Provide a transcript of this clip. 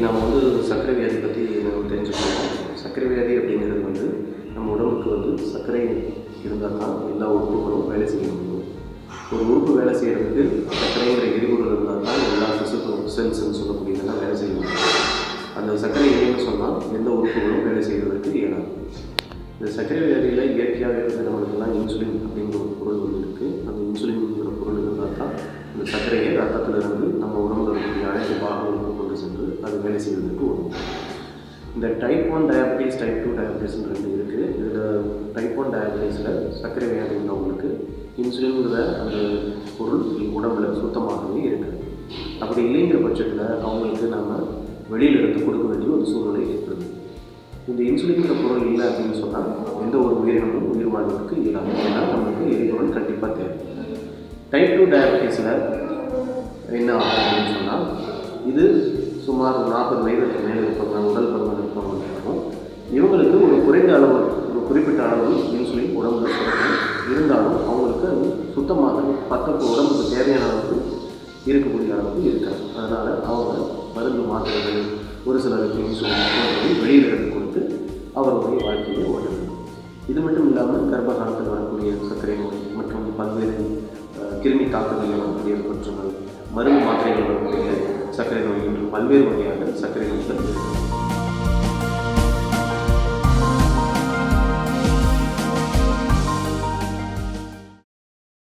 நாம் வந்து சர்க்கரை வியாதி பற்றி நம்ம தெரிஞ்சுக்கணும் சர்க்கரை வியாதி அப்படிங்கிறது வந்து நம்ம உடம்புக்கு வந்து சர்க்கரை இருந்தால் தான் எல்லா உறுப்புகளும் வேலை செய்ய முடியும் ஒரு உறுப்பு வேலை செய்கிறதுக்கு சர்க்கரைங்கிற எரிபொருள் இருந்தால் தான் எல்லா சிசுக்களும் செல்ஸ்ன்னு சொல்லக்கூடியதெல்லாம் வேலை செய்ய முடியும் அந்த சர்க்கரை இல்லைன்னு சொன்னால் எந்த உறுப்புகளும் வேலை செய்வதற்கு இயலாது இந்த சர்க்கரை வியாதியில் இயற்கையாகவே வந்து நம்மளுக்கெல்லாம் இன்சுலின் அப்படிங்கிற ஒரு பொருள் வந்து இருக்குது அந்த இன்சுலின்ங்கிற பொருள் இருந்தால் தான் இந்த சர்க்கரையை ரத்தத்தில் இருந்து நம்ம உடம்புல இருக்கக்கூடிய அனைத்து பாகங்களுக்கும் கொண்டு சென்று அது வேலை செய்வதற்கு உதவும் இந்த type one diabetes type two டயபிட்டிஸ்னு ரெண்டு இருக்குது இதில் டைப் ஒன் டயபிட்டிஸில் சர்க்கரை வியாதி உள்ளவங்களுக்கு இன்சுலின்ங்கிற அந்த பொருள் உடம்புல சுத்தமாகவே இருக்குது அப்படி இல்லைங்கிற பட்சத்தில் அவங்களுக்கு நம்ம வெளியில இருந்து கொடுக்க வேண்டிய ஒரு சூழ்நிலை ஏற்படுது இந்த இன்சுலின்ங்கிற பொருள் இல்லை அப்படின்னு சொன்னால் எந்த ஒரு உயிரினமும் உயிர் வாழ்வதற்கு இயலாது ஏன்னா நம்மளுக்கு எரிபொருள் கண்டிப்பாக தேவை டைப் டூ டயபிட்டிஸில் என்ன ஆகும் அப்படின்னு சொன்னால் இது சுமார் ஒரு நாற்பது வயதுக்கு மேலே இருப்பவங்க உடல் பருமன் இருப்பவங்க இருக்கும் இவங்களுக்கு ஒரு குறைந்த அளவு ஒரு குறிப்பிட்ட அளவு இன்சுலின் உடம்புல சுரக்கும் இருந்தாலும் அவங்களுக்கு அது சுத்தமாக பத்த உடம்புக்கு தேவையான அளவுக்கு இருக்கக்கூடிய அளவுக்கு இருக்காது அதனால் அவங்க மருந்து மாத்திரைகள் ஒரு சிலருக்கு இன்சுலின் போன்றவை வெளியில் இருந்து கொடுத்து அவர்களுடைய வாழ்க்கையை ஓட்டுறது இது மட்டும் இல்லாமல் கர்ப்ப காலத்தில் வரக்கூடிய சர்க்கரை நோய் மற்றும் பல்வேறு அஹ், கிருமி தாக்குதலில் வரக்கூடிய தொற்றுகள் மருந்து மாத்திரைகள் வரக்கூடிய சர்க்கரை நோய் என்று பல்வேறு வகையான சர்க்கரை நோய்கள் இருக்கு